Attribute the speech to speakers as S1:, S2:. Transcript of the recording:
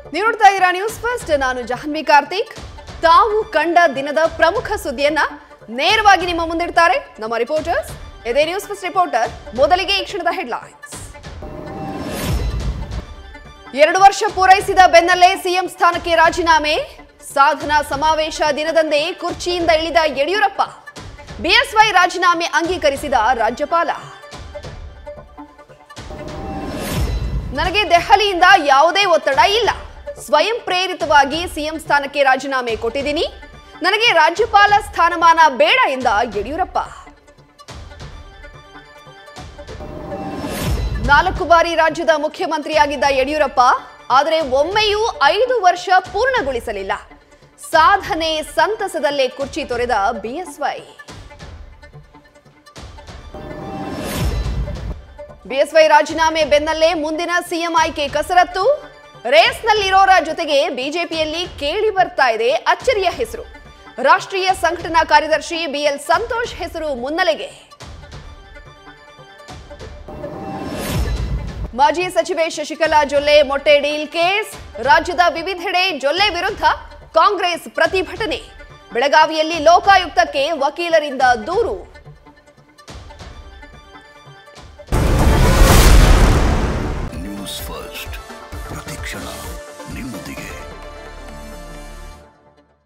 S1: ನೀವು ನೋಡ್ತಾ ಇದ್ದೀರಾ ನ್ಯೂಸ್ ಫಸ್ಟ್ ನಾನು ಜಾಹ್ನವಿ ಕಾರ್ತಿಕ್ ತಾವು ಕಂಡ ದಿನದ ಪ್ರಮುಖ ಸುದ್ದಿಯನ್ನ ನೇರವಾಗಿ ನಿಮ್ಮ ಮುಂದಿಡ್ತಾರೆ ನಮ್ಮ ರಿಪೋರ್ಟರ್ಸ್ ಇದೇ ನ್ಯೂಸ್ ಫಸ್ಟ್ ರಿಪೋರ್ಟರ್ ಮೊದಲಿಗೆ ಈ ಕ್ಷಣದ ಹೆಡ್ಲೈನ್ಸ್ ಎರಡು ವರ್ಷ ಪೂರೈಸಿದ ಬೆನ್ನಲ್ಲೇ ಸಿಎಂ ಸ್ಥಾನಕ್ಕೆ ರಾಜೀನಾಮೆ ಸಾಧನಾ ಸಮಾವೇಶ ದಿನದಂದೇ ಕುರ್ಚಿಯಿಂದ ಇಳಿದ ಯಡಿಯೂರಪ್ಪ ಬಿಎಸ್ವೈ ರಾಜೀನಾಮೆ ಅಂಗೀಕರಿಸಿದ ರಾಜ್ಯಪಾಲ ನನಗೆ ದೆಹಲಿಯಿಂದ ಯಾವುದೇ ಒತ್ತಡ ಇಲ್ಲ ಸ್ವಯಂ ಪ್ರೇರಿತವಾಗಿ ಸಿಎಂ ಸ್ಥಾನಕ್ಕೆ ರಾಜೀನಾಮೆ ಕೊಟ್ಟಿದ್ದೀನಿ ನನಗೆ ರಾಜ್ಯಪಾಲ ಸ್ಥಾನಮಾನ ಬೇಡ ಎಂದ ಯಡಿಯೂರಪ್ಪ ನಾಲ್ಕು ಬಾರಿ ರಾಜ್ಯದ ಮುಖ್ಯಮಂತ್ರಿಯಾಗಿದ್ದ ಯಡಿಯೂರಪ್ಪ ಆದರೆ ಒಮ್ಮೆಯೂ ಐದು ವರ್ಷ ಪೂರ್ಣಗೊಳಿಸಲಿಲ್ಲ ಸಾಧನೆ ಸಂತಸದಲ್ಲೇ ಕುರ್ಚಿ ತೊರೆದ ಬಿಎಸ್ವೈ ಬಿಎಸ್ವೈ ರಾಜೀನಾಮೆ ಬೆನ್ನಲ್ಲೇ ಮುಂದಿನ ಸಿಎಂ ಆಯ್ಕೆ ಕಸರತ್ತು ರೇಸ್ನಲ್ಲಿರೋರ ಜೊತೆಗೆ ಬಿಜೆಪಿಯಲ್ಲಿ ಕೇಳಿ ಬರ್ತಾ ಇದೆ ಅಚ್ಚರಿಯ ಹೆಸರು ರಾಷ್ಟ್ರೀಯ ಸಂಘಟನಾ ಕಾರ್ಯದರ್ಶಿ ಬಿಎಲ್ ಸಂತೋಷ್ ಹೆಸರು ಮುನ್ನೆಲೆಗೆ ಮಾಜಿ ಸಚಿವೆ ಶಶಿಕಲಾ ಜೊಲ್ಲೆ ಮೊಟ್ಟೆ ಡೀಲ್ ಕೇಸ್ ರಾಜ್ಯದ ವಿವಿಧೆಡೆ ಜೊಲ್ಲೆ ವಿರುದ್ಧ ಕಾಂಗ್ರೆಸ್ ಪ್ರತಿಭಟನೆ ಬೆಳಗಾವಿಯಲ್ಲಿ ಲೋಕಾಯುಕ್ತಕ್ಕೆ ವಕೀಲರಿಂದ ದೂರು